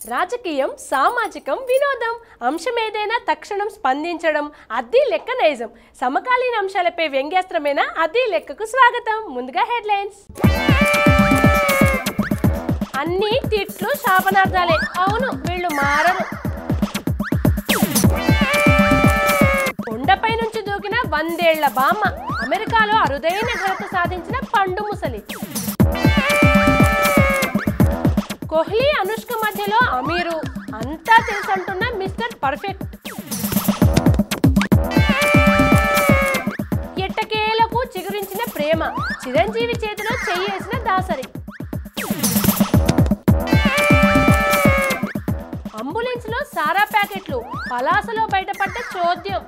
రాజకీయం సామాజికం వినోదం అంశం ఏదైనా తక్షణం స్పందించడం అద్దీ లెక్క నైజం సమకాలీన అంశాలపై వ్యంగ్యాస్త్రమైన అద్దీ లెక్కకు స్వాగతం ముందుగా హెడ్లైన్స్ అన్ని తిట్లు శాపనార్థాలే అవును వీళ్ళు మారరు కొండపై నుంచి దూకిన వందేళ్ల బామ్మ అమెరికాలో అరుదైన ఘనత సాధించిన పండు ముసలి కోహ్లీ అనుష్క మధ్యలో అమీరు అంతా తెలుసంటున్న మిస్టర్ పర్ఫెక్ట్ ఎట్టకేలకు చిగురించిన ప్రేమ చిరంజీవి చేతిలో చెయ్యేసిన దాసరి అంబులెన్స్ లో సారా ప్యాకెట్లు పలాసలో బయటపడ్డ చోద్యం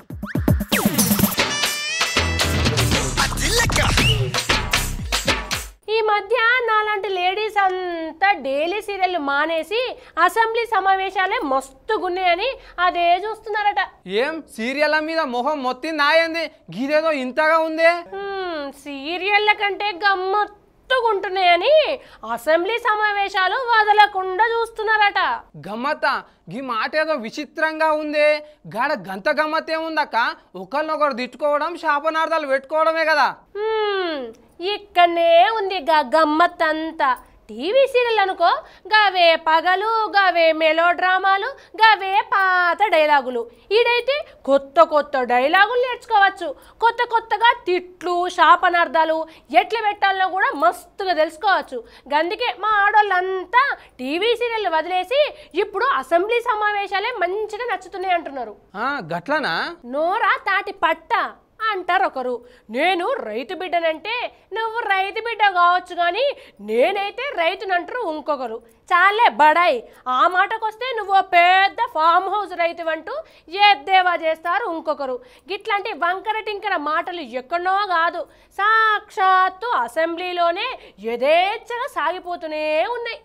ఈ మధ్య నాలాంటి లేడీస్ అంతా డైలీ సీరియల్ మానేసి అసెంబ్లీ సమావేశాలే మస్తుగున్నాయని అదే చూస్తున్నారట ఏం సీరియల్ల మీద మొహం మొత్తం నాయంది గీదేదో ఇంతగా ఉందే హ్మ్, సీరియళ్ళ కంటే గమ్మత్తుగా ఉంటున్నాయని అసెంబ్లీ సమావేశాలు వదలకుండా చూస్తున్నారట గమ్మత్త గీ మాట ఏదో విచిత్రంగా ఉందే గాడ గంత గమ్మత్తే ఉందక్క ఒకరినొకరు తిట్టుకోవడం శాపనార్థాలు పెట్టుకోవడమే కదా హ్మ్, ఇక్కడనే ఉంది గా గమ్మత్ అంతా టీవీ సీరియల్ అనుకో గవే పగలు గవే మెలో డ్రామాలు గవే పాత డైలాగులు ఈడైతే కొత్త కొత్త డైలాగులు నేర్చుకోవచ్చు కొత్త కొత్తగా తిట్లు శాపనార్థాలు ఎట్లా పెట్టాలో కూడా మస్తుగా తెలుసుకోవచ్చు గందుకే మా ఆడోళ్ళంతా టీవీ సీరియల్ వదిలేసి ఇప్పుడు అసెంబ్లీ సమావేశాలే మంచిగా నచ్చుతున్నాయి అంటున్నారు ఆ, గట్లనా నోరా తాటి పట్ట అంటారు ఒకరు నేను రైతు బిడ్డనంటే నువ్వు రైతు బిడ్డ కావచ్చు కానీ నేనైతే రైతునంటారు ఇంకొకరు చాలే బడాయి ఆ మాటకొస్తే నువ్వు ఓ పెద్ద ఫామ్ హౌస్ రైతు అంటూ ఎద్దేవా చేస్తారు ఇంకొకరు గిట్లాంటి వంకర టింకర మాటలు ఎక్కడో కాదు సాక్షాత్తు అసెంబ్లీలోనే యథేచ్ఛగా సాగిపోతూనే ఉన్నాయి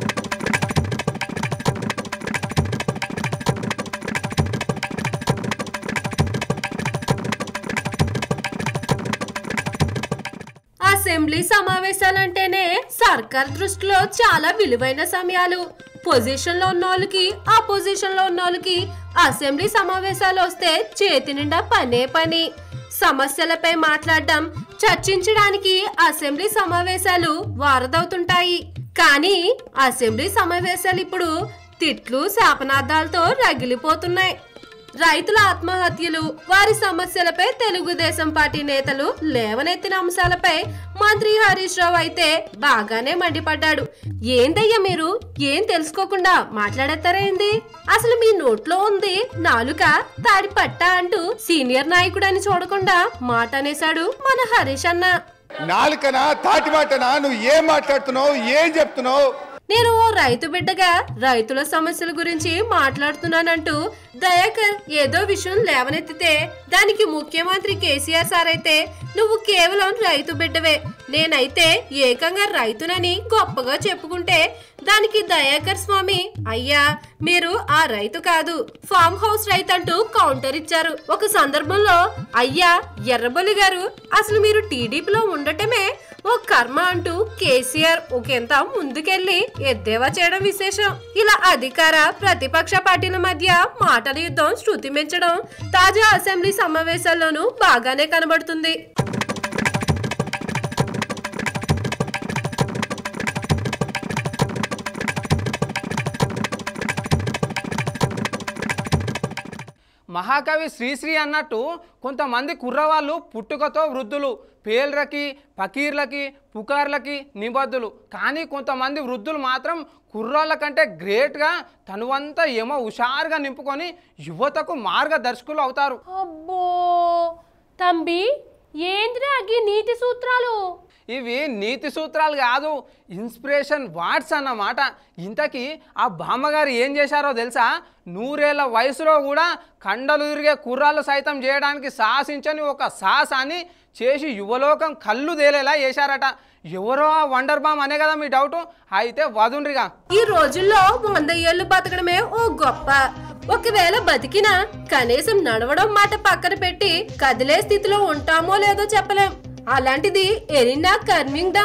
అసెంబ్లీ సమావేశాలంటేనే సర్కార్ దృష్టిలో చాలా విలువైన సమయాలు పొజిషన్ లో ఉన్న వాళ్ళకి ఆ పొజిషన్ లో ఉన్న వాళ్ళకి అసెంబ్లీ సమావేశాలు వస్తే చేతి నిండా పనే పని సమస్యలపై మాట్లాడడం చర్చించడానికి అసెంబ్లీ సమావేశాలు వారదవుతుంటాయి కానీ అసెంబ్లీ సమావేశాలు ఇప్పుడు తిట్లు శాపనార్థాలతో రగిలిపోతున్నాయి రైతుల ఆత్మహత్యలు వారి సమస్యలపై తెలుగుదేశం పార్టీ నేతలు లేవనెత్తిన అంశాలపై మంత్రి హరీష్ రావు అయితే బాగానే మండిపడ్డాడు ఏందయ్యా మీరు ఏం తెలుసుకోకుండా మాట్లాడతారేంది అసలు మీ నోట్లో ఉంది నాలుక తాడి పట్ట అంటూ సీనియర్ నాయకుడని చూడకుండా మాట అనేశాడు మన హరీష్ అన్న నాలుకనా తాటి మాటనా నువ్వు ఏం మాట్లాడుతున్నావు ఏం చెప్తున్నావు నేను ఓ రైతు బిడ్డగా రైతుల సమస్యల గురించి మాట్లాడుతున్నానంటూ దయాకర్ ఏదో విషయం లేవనెత్తితే దానికి ముఖ్యమంత్రి కేసీఆర్ సార్ అయితే నువ్వు కేవలం రైతు బిడ్డవే నేనైతే ఏకంగా రైతునని గొప్పగా చెప్పుకుంటే దానికి దయాకర్ స్వామి అయ్యా మీరు ఆ రైతు కాదు ఫామ్ హౌస్ రైతు అంటూ కౌంటర్ ఇచ్చారు ఒక సందర్భంలో అయ్యా ఎర్రబొలి గారు అసలు మీరు టీడీపీలో ఉండటమే ఓ కర్మ అంటూ కేసీఆర్ ఒకంత ముందుకెళ్లి ఎద్దేవా చేయడం విశేషం ఇలా అధికార ప్రతిపక్ష పార్టీల మధ్య మాటల యుద్ధం శృతి మించడం తాజా అసెంబ్లీ సమావేశాల్లోనూ బాగానే కనబడుతుంది మహాకవి శ్రీశ్రీ అన్నట్టు కొంతమంది కుర్రవాళ్ళు పుట్టుకతో వృద్ధులు పేర్లకి ఫకీర్లకి పుకార్లకి నిబద్ధులు కానీ కొంతమంది వృద్ధులు మాత్రం కుర్రాళ్ళ కంటే గ్రేట్గా తనువంతా ఏమో హుషారుగా నింపుకొని యువతకు మార్గదర్శకులు అవుతారు అబ్బో తంబి ఏంద్రా అగ్గి నీతి సూత్రాలు ఇవి నీతి సూత్రాలు కాదు ఇన్స్పిరేషన్ వాట్స్ అన్నమాట ఇంతకీ ఆ బామ్మగారు ఏం చేశారో తెలుసా నూరేళ్ల వయసులో కూడా కండలు తిరిగే కుర్రాళ్ళు సైతం చేయడానికి సాహసించని ఒక సాహసాన్ని చేసి యువలోకం కళ్ళు తేలేలా చేశారట ఎవరో ఆ వండర్ బామ్ అనే కదా మీ డౌట్ అయితే వదుండ్రిగా ఈ రోజుల్లో వంద ఏళ్ళు బతకడమే ఓ గొప్ప ఒకవేళ బతికినా కనీసం నడవడం మాట పక్కన పెట్టి కదిలే స్థితిలో ఉంటామో లేదో చెప్పలేం అలాంటిది ఎరినా కర్మింగ్డమ్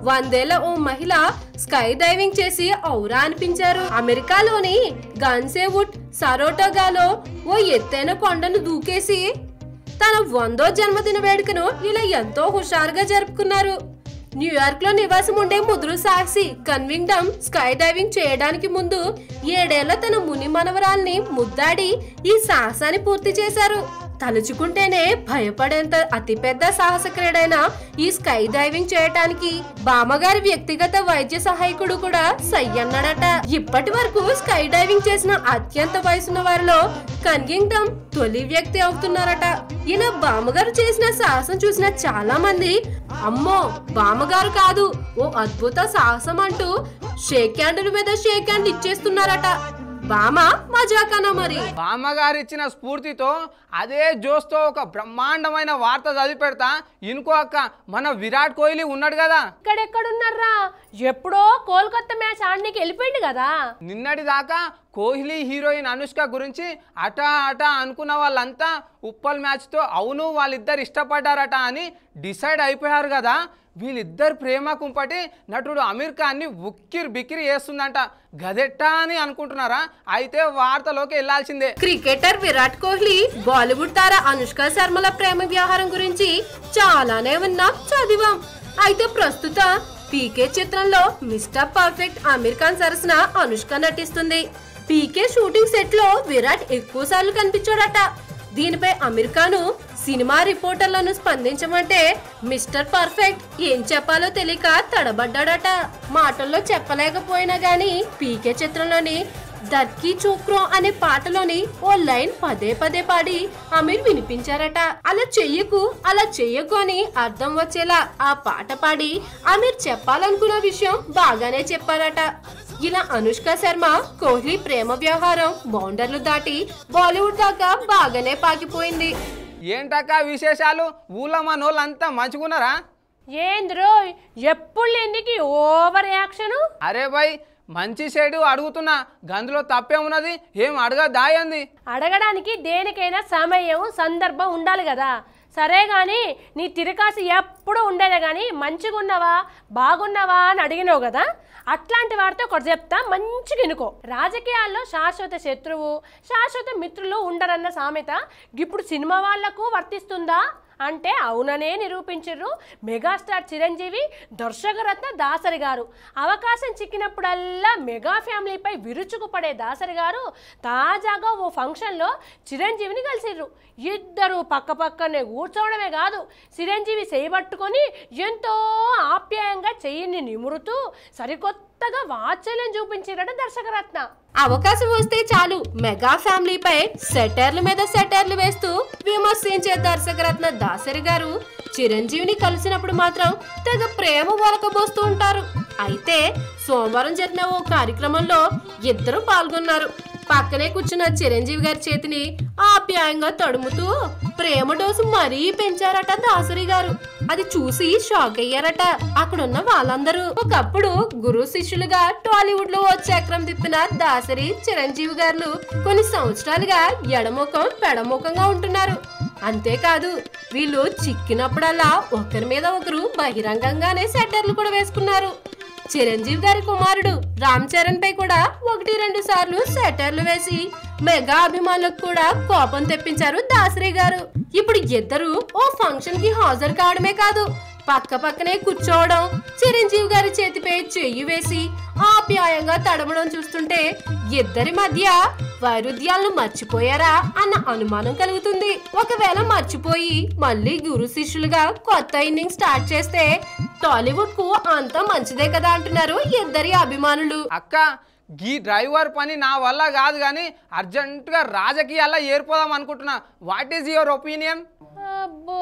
వందేళ్ల ఓ మహిళ స్కై డైవింగ్ చేసి ఔరా అనిపించారు అమెరికాలోని గన్సేవుడ్ సరోటోగాలో ఓ ఎత్తైన కొండను దూకేసి తన వందో జన్మదిన వేడుకను ఇలా ఎంతో హుషారుగా జరుపుకున్నారు న్యూయార్క్ లో నివాసం ఉండే ముదురు సాక్షి కన్వింగ్డమ్ స్కై డైవింగ్ చేయడానికి ముందు ఏడేళ్ల తన ముని మనవరాల్ని ముద్దాడి ఈ సాహసాన్ని పూర్తి చేశారు తలుచుకుంటేనే భయపడేంత అతిపెద్ద సాహస క్రీడైన ఈ స్కై డైవింగ్ చేయటానికి బామ్మగారి వ్యక్తిగత వైద్య సహాయకుడు కూడా సై అన్నాడట ఇప్పటి వరకు స్కై డైవింగ్ చేసిన అత్యంత వయసున్న వారిలో కన్గింగ్డమ్ తొలి వ్యక్తి అవుతున్నారట ఇలా బామ్మగారు చేసిన సాహసం చూసిన చాలా మంది అమ్మో బామ్మగారు కాదు ఓ అద్భుత సాహసం అంటూ షేక్ హ్యాండ్ల మీద షేక్ హ్యాండ్ ఇచ్చేస్తున్నారట బామ మజాకనా మరి బామ్మగారు ఇచ్చిన స్ఫూర్తితో అదే జోస్తో ఒక బ్రహ్మాండమైన వార్త చదివి పెడతా ఇంకో అక్క మన విరాట్ కోహ్లీ ఉన్నాడు కదా ఇక్కడెక్కడున్నారా ఎప్పుడో కోల్కతా మ్యాచ్ ఆడనీకి వెళ్ళిపోయింది కదా నిన్నటి దాకా కోహ్లీ హీరోయిన్ అనుష్క గురించి అటా అటా అనుకున్న వాళ్ళంతా ఉప్పల్ మ్యాచ్తో అవును వాళ్ళిద్దరు ఇష్టపడ్డారట అని డిసైడ్ అయిపోయారు కదా వీళ్ళిద్దరు ప్రేమ కుంపటి నటుడు అమీర్ ఖాన్ని ఉక్కిరి బిక్కిరి చేస్తుందంట గదెట్టా అని అనుకుంటున్నారా అయితే వార్తలోకి వెళ్ళాల్సిందే క్రికెటర్ విరాట్ కోహ్లీ బాలీవుడ్ తార అనుష్క శర్మల ప్రేమ వ్యవహారం గురించి చాలానే విన్నాం చదివాం అయితే ప్రస్తుత పీకే చిత్రంలో మిస్టర్ పర్ఫెక్ట్ అమీర్ ఖాన్ సరసన అనుష్క నటిస్తుంది పీకే షూటింగ్ సెట్ లో విరాట్ ఎక్కువ సార్లు కనిపించాడట దీనిపై అమీర్ ఖాన్ సినిమా రిపోర్టర్లను స్పందించమంటే మిస్టర్ పర్ఫెక్ట్ ఏం చెప్పాలో తెలియక తడబడ్డాడట మాటల్లో చెప్పలేకపోయినా గానీ పీకే చిత్రంలోని దర్కీ చోక్రో అనే పాటలోని ఓ లైన్ పదే పదే పాడి అమీర్ వినిపించారట అలా చెయ్యకు అలా చెయ్యకు అని అర్థం వచ్చేలా ఆ పాట పాడి అమీర్ చెప్పాలనుకున్న విషయం బాగానే చెప్పారట ఇలా అనుష్క శర్మ కోహ్లీ ప్రేమ వ్యవహారం బౌండర్లు దాటి బాలీవుడ్ దాకా బాగానే పాకిపోయింది ఏంటక్క విశేషాలు ఊళ్ళో మన వాళ్ళంతా మంచుకున్నారా ఏంద్రో ఎప్పుడు లేనికి ఓవర్ యాక్షన్ అరే భయ్ మంచి సైడు అడుగుతున్నా గందులో తప్పేమున్నది ఏం అడగా దాయంది అడగడానికి దేనికైనా సమయం సందర్భం ఉండాలి కదా సరే కానీ నీ తిరకాసి ఎప్పుడు ఉండేదే కానీ మంచిగా ఉన్నావా బాగున్నావా అని అడిగినావు కదా అట్లాంటి వారితో ఒకటి చెప్తా మంచిగా వినుకో రాజకీయాల్లో శాశ్వత శత్రువు శాశ్వత మిత్రులు ఉండరన్న సామెత ఇప్పుడు సినిమా వాళ్లకు వర్తిస్తుందా అంటే అవుననే నిరూపించారు మెగాస్టార్ చిరంజీవి దర్శకరత్న దాసరి గారు అవకాశం చిక్కినప్పుడల్లా మెగా ఫ్యామిలీపై విరుచుకుపడే దాసరి గారు తాజాగా ఓ ఫంక్షన్లో చిరంజీవిని కలిసిర్రు ఇద్దరు పక్క పక్కనే కూర్చోవడమే కాదు చిరంజీవి చేయబట్టుకొని ఎంతో ఆప్యాయంగా చెయ్యిని నిమురుతూ సరికొత్తగా వాత్సల్యం చూపించారట దర్శకరత్న అవకాశం వస్తే చాలు మెగా ఫ్యామిలీపై సెటర్ల మీద సెటర్లు వేస్తూ విమర్శించే దర్శకరత్న దాసరి గారు చిరంజీవిని కలిసినప్పుడు మాత్రం తెగ ప్రేమ ఒలకబోస్తూ ఉంటారు అయితే సోమవారం జరిగిన ఓ కార్యక్రమంలో ఇద్దరు పాల్గొన్నారు పక్కనే కూర్చున్న చిరంజీవి గారి చేతిని ఆప్యాయంగా తడుముతూ ప్రేమ డోసు మరీ పెంచారట దాసరి గారు అది చూసి షాక్ అయ్యారట అక్కడున్న వాళ్ళందరూ ఒకప్పుడు గురు శిష్యులుగా టాలీవుడ్ లో ఓ చక్రం తిప్పిన దాసరి చిరంజీవి గారు కొన్ని సంవత్సరాలుగా ఎడముఖం పెడముఖంగా ఉంటున్నారు అంతేకాదు వీళ్ళు చిక్కినప్పుడల్లా ఒకరి మీద ఒకరు బహిరంగంగానే సెటర్లు కూడా వేసుకున్నారు చిరంజీవి గారి కుమారుడు రామ్ చరణ్ పై కూడా ఒకటి రెండు సార్లు సెటర్లు వేసి మెగా అభిమానులకు కూడా కోపం తెప్పించారు దాసరి గారు ఇప్పుడు ఇద్దరు ఓ ఫంక్షన్ కి హాజరు కావడమే కాదు పక్క పక్కనే కూర్చోవడం చిరంజీవి గారి చేతిపై చెయ్యి వేసి ఆప్యాయంగా తడమడం చూస్తుంటే ఇద్దరి మధ్య వైరుధ్యాలను మర్చిపోయారా అన్న అనుమానం కలుగుతుంది ఒకవేళ మర్చిపోయి మళ్ళీ గురు శిష్యులుగా కొత్త ఇన్నింగ్ స్టార్ట్ చేస్తే టాలీవుడ్ కు అంతా మంచిదే కదా అంటున్నారు ఇద్దరి అభిమానులు అక్క గీ డ్రైవర్ పని నా వల్ల కాదు కానీ అర్జెంటుగా రాజకీయాల్లో ఏర్పోదాం అనుకుంటున్నా వాట్ ఈజ్ యువర్ ఒపీనియన్ అబ్బో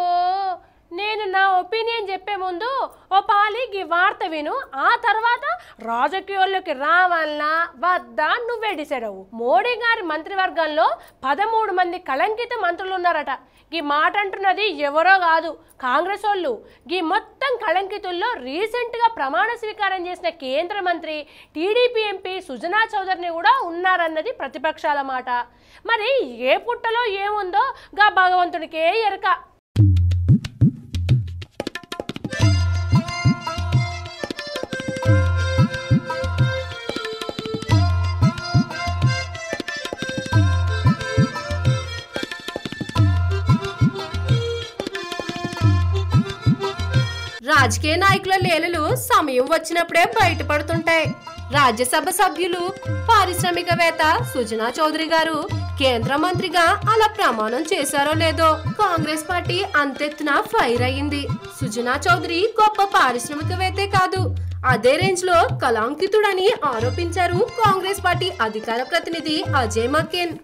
నేను నా ఒపీనియన్ చెప్పే ముందు ఓ పాలి ఈ వార్త విను ఆ తర్వాత రాజకీయాల్లోకి రావాలనా వద్దా నువ్వే డిసైడ్ అవ్వు మోడీ గారి మంత్రివర్గంలో పదమూడు మంది కళంకిత మంత్రులు ఉన్నారట ఈ మాట అంటున్నది ఎవరో కాదు కాంగ్రెస్ వాళ్ళు ఈ మొత్తం కళంకితుల్లో రీసెంట్గా ప్రమాణ స్వీకారం చేసిన కేంద్ర మంత్రి టీడీపీ ఎంపీ సుజనా చౌదరిని కూడా ఉన్నారన్నది ప్రతిపక్షాల మాట మరి ఏ పుట్టలో ఏముందో గా భగవంతుడికే ఎరక రాజకీయ నాయకుల లేలలు సమయం వచ్చినప్పుడే బయటపడుతుంటాయి రాజ్యసభ సభ్యులు పారిశ్రామికవేత్త సుజనా చౌదరి గారు కేంద్ర మంత్రిగా అలా ప్రమాణం చేశారో లేదో కాంగ్రెస్ పార్టీ అంతెత్తున ఫైర్ అయ్యింది సుజనా చౌదరి గొప్ప పారిశ్రామికవేత్తే కాదు అదే రేంజ్ లో కళాంకితుడని ఆరోపించారు కాంగ్రెస్ పార్టీ అధికార ప్రతినిధి అజయ్ మకేన్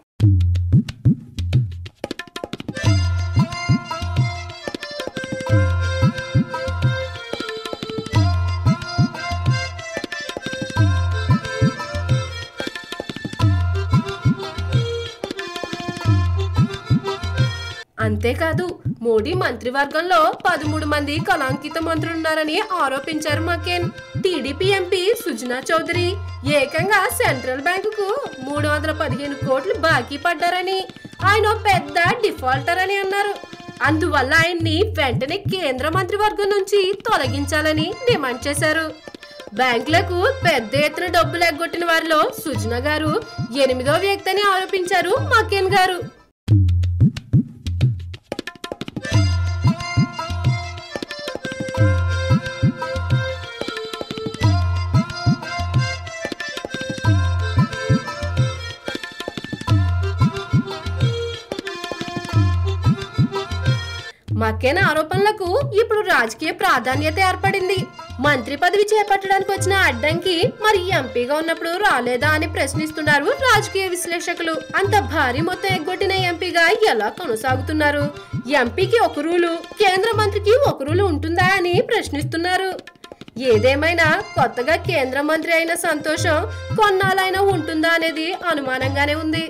అంతేకాదు మోడీ మంత్రివర్గంలో పదమూడు మంది కళాంకిత మంత్రులున్నారని ఆరోపించారు మకేన్ టీడీపీ ఎంపీ సుజనా చౌదరి ఏకంగా సెంట్రల్ బ్యాంకుకు మూడు వందల పదిహేను కోట్లు బాకీ పడ్డారని ఆయన ఓ పెద్ద డిఫాల్టర్ అని అన్నారు అందువల్ల ఆయన్ని వెంటనే కేంద్ర మంత్రివర్గం నుంచి తొలగించాలని డిమాండ్ చేశారు బ్యాంకులకు పెద్ద ఎత్తున డబ్బులు ఎగ్గొట్టిన వారిలో సుజనా గారు ఎనిమిదో వ్యక్తి అని ఆరోపించారు మకేన్ గారు మక్కేన ఆరోపణలకు ఇప్పుడు రాజకీయ ప్రాధాన్యత ఏర్పడింది మంత్రి పదవి చేపట్టడానికి వచ్చిన అడ్డంకి మరి ఎంపీగా ఉన్నప్పుడు రాలేదా అని ప్రశ్నిస్తున్నారు రాజకీయ విశ్లేషకులు అంత భారీ మొత్తం ఎగ్గొట్టిన ఎంపీగా ఎలా కొనసాగుతున్నారు ఎంపీకి ఒక రూలు కేంద్ర మంత్రికి ఒక రూలు ఉంటుందా అని ప్రశ్నిస్తున్నారు ఏదేమైనా కొత్తగా కేంద్ర మంత్రి అయిన సంతోషం కొన్నాళ్ళైనా ఉంటుందా అనేది అనుమానంగానే ఉంది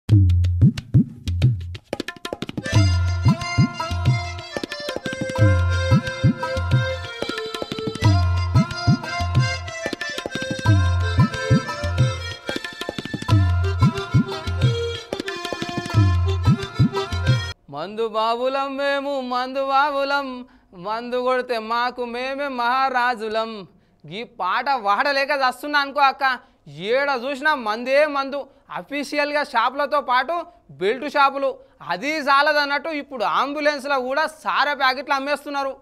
మందు బాబులం మేము మందు బాబులం మందు కొడితే మాకు మేమే మహారాజులం ఈ పాట వాడలేక చస్తున్నా అనుకో అక్క ఏడ చూసినా మందే మందు అఫీషియల్గా షాపులతో పాటు బెల్ట్ షాపులు అది చాలదన్నట్టు ఇప్పుడు అంబులెన్స్లో కూడా సారా ప్యాకెట్లు అమ్మేస్తున్నారు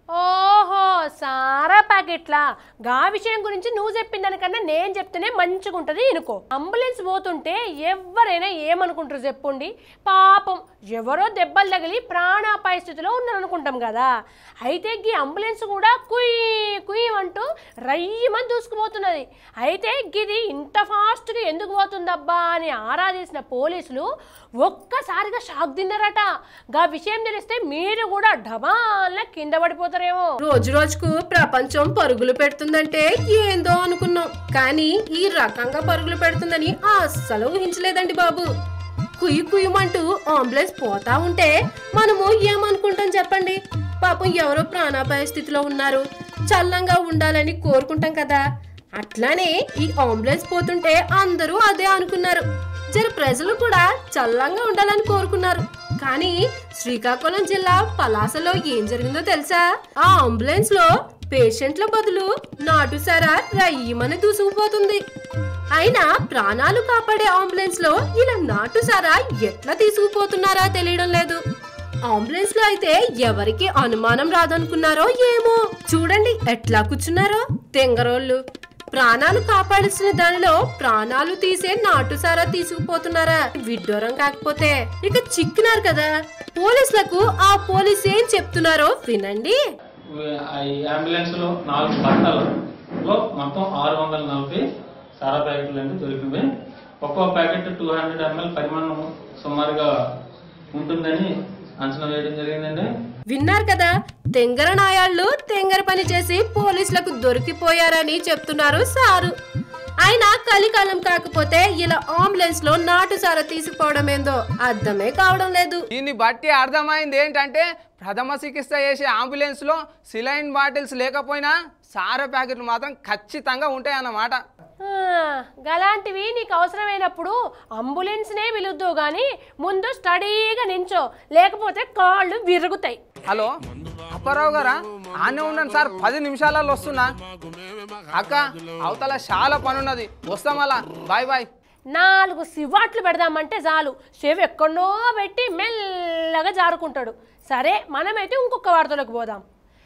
ఓహో సారా ప్యాకెట్లా గా విషయం గురించి నువ్వు చెప్పిన దానికన్నా నేను చెప్తేనే మంచిగా ఉంటుంది ఇనుకో అంబులెన్స్ పోతుంటే ఎవరైనా ఏమనుకుంటారు చెప్పండి పాపం ఎవరో దెబ్బలు తగిలి ప్రాణాపాయ స్థితిలో ఉన్నారనుకుంటాం కదా అయితే ఈ అంబులెన్స్ కూడా కుయ్ కుయ్ అంటూ రయ్యమని దూసుకుపోతున్నది అయితే గిది ఇంత ఫాస్ట్గా ఎందుకు పోతుందబ్బా అని ఆరాధేసిన పోలీసులు ఒక్కసారిగా షాక్ తిన్నారట గా విషయం తెలిస్తే మీరు కూడా ఢబాల్న కింద పడిపోతారేమో రోజు రోజుకు ప్రపంచం పరుగులు పెడుతుందంటే ఏందో అనుకున్నాం కానీ ఈ రకంగా పరుగులు పెడుతుందని అస్సలు ఊహించలేదండి బాబు కుయ్యి కుయ్యమంటూ అంబులెన్స్ పోతా ఉంటే మనము ఏమనుకుంటాం చెప్పండి పాపం ఎవరో ప్రాణాపాయ స్థితిలో ఉన్నారు చల్లంగా ఉండాలని కోరుకుంటాం కదా అట్లానే ఈ అంబులెన్స్ పోతుంటే అందరూ అదే అనుకున్నారు జర ప్రజలు కూడా చల్లంగా ఉండాలని కోరుకున్నారు కానీ శ్రీకాకుళం జిల్లా పలాసలో ఏం జరిగిందో తెలుసా ఆ అంబులెన్స్ లో పేషెంట్ల బదులు నాటుసారా రయ్యమని దూసుకుపోతుంది అయినా ప్రాణాలు కాపాడే అంబులెన్స్ లో ఇలా నాటుసారా ఎట్లా తీసుకుపోతున్నారా తెలియడం లేదు అంబులెన్స్ లో అయితే ఎవరికి అనుమానం రాదనుకున్నారో ఏమో చూడండి ఎట్లా కూర్చున్నారో తెంగరోళ్ళు ప్రాణాలు కాపాడాల్సిన దానిలో ప్రాణాలు తీసే నాటుసారా తీసుకుపోతున్నారా విడ్డూరం కాకపోతే ఇక చిక్కినారు కదా పోలీసులకు ఆ పోలీస్ ఏం చెప్తున్నారో వినండి ఈ అంబులెన్స్ లో నాలుగు బట్టలలో మొత్తం ఆరు వందల నలభై సారా ప్యాకెట్లు అనేవి దొరికినవి ఒక్కో ప్యాకెట్ టూ హండ్రెడ్ ఎంఎల్ పరిమాణం సుమారుగా ఉంటుందని అంచనా వేయడం జరిగిందండి విన్నారు కదా తెంగర నాయాళ్ళు తెంగర పని చేసి పోలీసులకు దొరికిపోయారని చెప్తున్నారు సారు అయినా కలికాలం కాకపోతే ఇలా అంబులెన్స్ లో నాటుసారా తీసుకుపోవడం ఏందో అర్థమే కావడం లేదు దీన్ని బట్టి అర్థమైంది ఏంటంటే ప్రథమ చికిత్స చేసే అంబులెన్స్లో సిలైన్ బాటిల్స్ లేకపోయినా సారా ప్యాకెట్లు మాత్రం ఖచ్చితంగా ఉంటాయి అన్నమాట ఆ, గలాంటివి నీకు అవసరమైనప్పుడు అంబులెన్స్నే పిలుద్దు కానీ ముందు స్టడీగా నించో లేకపోతే కాళ్ళు విరుగుతాయి హలో అప్పారావు గారా ఆనే ఉన్నాను సార్ పది నిమిషాలలో వస్తున్నా అక్క అవతల చాలా పనున్నది వస్తాం అలా బాయ్ బాయ్ నాలుగు సివాట్లు పెడదామంటే చాలు చెవి ఎక్కడో పెట్టి మెల్లగా జారుకుంటాడు సరే మనమైతే ఇంకొక వార్తలకు పోదాం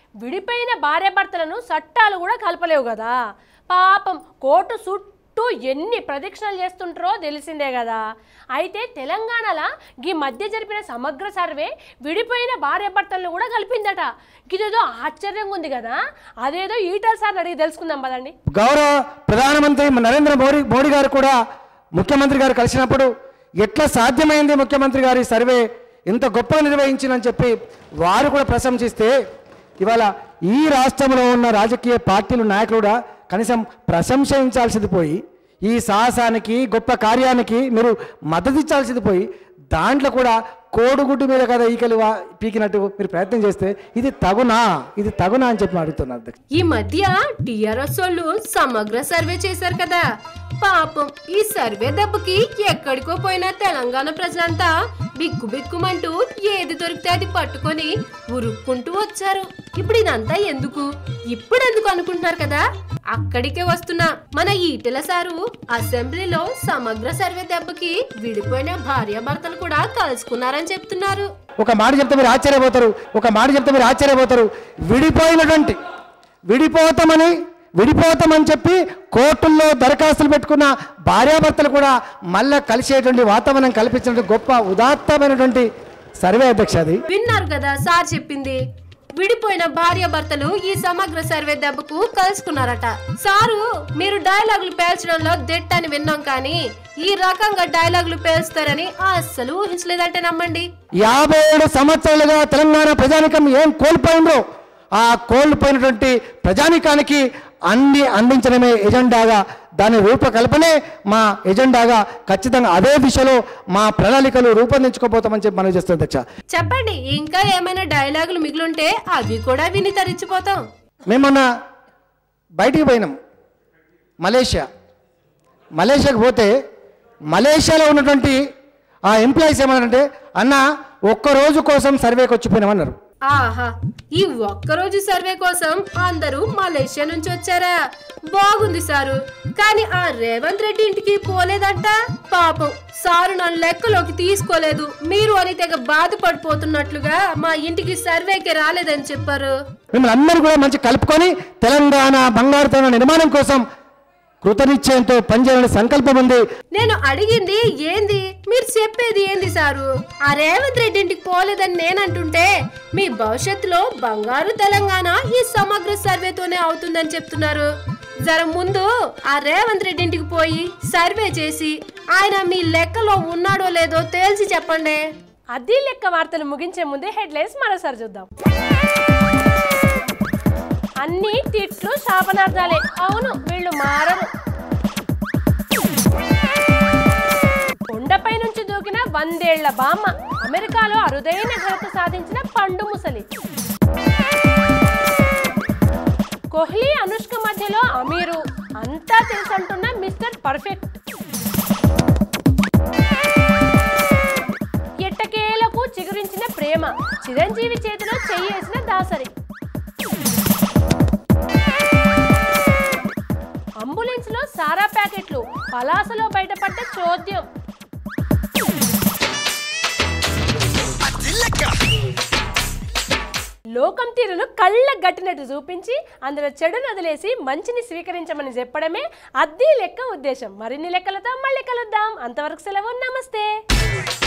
విడిపోయిన భార్యాభర్తలను చట్టాలు కూడా కలపలేవు కదా పాపం కోర్టు చుట్టూ ఎన్ని ప్రదక్షిణలు చేస్తుంటారో తెలిసిందే కదా అయితే తెలంగాణలో ఈ మధ్య జరిపిన సమగ్ర సర్వే విడిపోయిన భార్యాభర్తలను కూడా కలిపిందట ఇదేదో ఆశ్చర్యంగా ఉంది కదా అదేదో ఈటల సార్ అడిగి తెలుసుకుందాం పదండి గౌరవ ప్రధానమంత్రి నరేంద్ర మోడీ మోడీ గారు కూడా ముఖ్యమంత్రి గారు కలిసినప్పుడు ఎట్లా సాధ్యమైంది ముఖ్యమంత్రి గారి సర్వే ఇంత గొప్పగా నిర్వహించిందని చెప్పి వారు కూడా ప్రశంసిస్తే ఇవాళ ఈ రాష్ట్రంలో ఉన్న రాజకీయ పార్టీలు నాయకులు కూడా కనీసం ప్రశంసించాల్సింది పోయి ఈ సాహసానికి గొప్ప కార్యానికి మీరు మద్దతు ఇచ్చాల్సింది పోయి దాంట్లో కూడా కోడిగుడ్డు మీద కదా ఈకలు వా- పీకినట్టు మీరు ప్రయత్నం చేస్తే ఇది తగునా ఇది తగునా అని చెప్పి అడుగుతున్నారు అధ్యక్ష ఈ మధ్య టిఆర్ఎస్ వాళ్ళు సమగ్ర సర్వే చేశారు కదా పాపం ఈ సర్వే దెబ్బకి ఎక్కడికో పోయిన తెలంగాణ ప్రజలంతా బిక్కు బిక్కుమంటూ ఏది దొరికితే అది పట్టుకొని ఉరుక్కుంటూ వచ్చారు ఇప్పుడు ఇదంతా ఎందుకు ఇప్పుడు ఎందుకు అనుకుంటున్నారు కదా అక్కడికే వస్తున్నా మన ఈటెల సారు అసెంబ్లీలో సమగ్ర సర్వే దెబ్బకి విడిపోయిన భార్యాభర్తలు కూడా కలుసుకున్నారని చెప్తున్నారు ఒక మాట చెప్తే మీరు ఆశ్చర్యపోతారు ఒక మాట చెప్తే మీరు ఆశ్చర్యపోతారు విడిపోయినటువంటి విడిపోతామని విడిపోతామని చెప్పి కోర్టుల్లో దరఖాస్తులు పెట్టుకున్న భార్యాభర్తలు కూడా మళ్ళా కలిసేటువంటి వాతావరణం కల్పించినటువంటి గొప్ప ఉదాత్తమైనటువంటి సర్వే అధ్యక్ష అది విన్నారు కదా సార్ చెప్పింది విడిపోయిన భార్య భర్తలు ఈ సమగ్ర సర్వే దెబ్బకు కలుసుకున్నారట సారు మీరు డైలాగులు పేల్చడంలో దిట్ట అని విన్నాం కానీ ఈ రకంగా డైలాగులు పేల్స్తారని అస్సలు ఊహించలేదంటే నమ్మండి యాభై ఏడు సంవత్సరాలుగా తెలంగాణ ప్రజానికం ఏం కోల్పోయిందో ఆ కోల్పోయినటువంటి ప్రజానికానికి అన్ని అందించడమే ఎజెండాగా దాని రూపకల్పనే మా ఎజెండాగా ఖచ్చితంగా అదే దిశలో మా ప్రణాళికలు రూపొందించుకోబోతామని చెప్పి మనం చేస్తుంది అధ్యక్ష చెప్పండి ఇంకా ఏమైనా డైలాగులు మిగిలుంటే అవి కూడా విని తరించిపోతాం మేము మొన్న బయటికి పోయినాం మలేషియా మలేషియాకి పోతే మలేషియాలో ఉన్నటువంటి ఆ ఎంప్లాయీస్ ఏమన్నారంటే అన్న ఒక్క రోజు కోసం సర్వేకి వచ్చిపోయినామన్నారు ఆహా ఈ ఒక్కరోజు సర్వే కోసం అందరూ మలేషియా నుంచి వచ్చారా బాగుంది సారు కానీ ఆ రేవంత్ రెడ్డి ఇంటికి పోలేదంట పాపం సారు నన్ను లెక్కలోకి తీసుకోలేదు మీరు అని తెగ బాధపడిపోతున్నట్లుగా మా ఇంటికి సర్వేకి రాలేదని చెప్పారు మిమ్మల్ని అందరూ కూడా మంచి కలుపుకొని తెలంగాణ బంగారుతన నిర్మాణం కోసం కృతనిశ్చయంతో పనిచేయాలని సంకల్పం ఉంది నేను అడిగింది ఏంది మీరు చెప్పేది ఏంది సారు ఆ రేవంత్ రెడ్డి ఇంటికి పోలేదని నేనంటుంటే మీ భవిష్యత్తులో బంగారు తెలంగాణ ఈ సమగ్ర సర్వేతోనే అవుతుందని చెప్తున్నారు జర ముందు ఆ రేవంత్ రెడ్డి ఇంటికి పోయి సర్వే చేసి ఆయన మీ లెక్కలో ఉన్నాడో లేదో తేల్చి చెప్పండి అద్దీ లెక్క వార్తలు ముగించే ముందే హెడ్లైన్స్ మరోసారి చూద్దాం అన్ని తిట్లు శాపనార్థాలే అవును వీళ్ళు మారరు కొండపై నుంచి దూకిన వందేళ్ల బామ్మ అమెరికాలో అరుదైన ఘనత సాధించిన పండు ముసలి కోహ్లీ అనుష్క మధ్యలో అమీరు అంతా తెలుసంటున్న మిస్టర్ పర్ఫెక్ట్ ఎట్టకేలకు చిగురించిన ప్రేమ చిరంజీవి చేతిలో చెయ్యేసిన దాసరి అంబులెన్స్ లో సారా ప్యాకెట్లు పలాసలో బయటపడ్డ చోద్యం లోకం తీరును కళ్ళ గట్టినట్టు చూపించి అందులో చెడును వదిలేసి మంచిని స్వీకరించమని చెప్పడమే అద్దీ లెక్క ఉద్దేశం మరిన్ని లెక్కలతో మళ్ళీ కలుద్దాం అంతవరకు సెలవు నమస్తే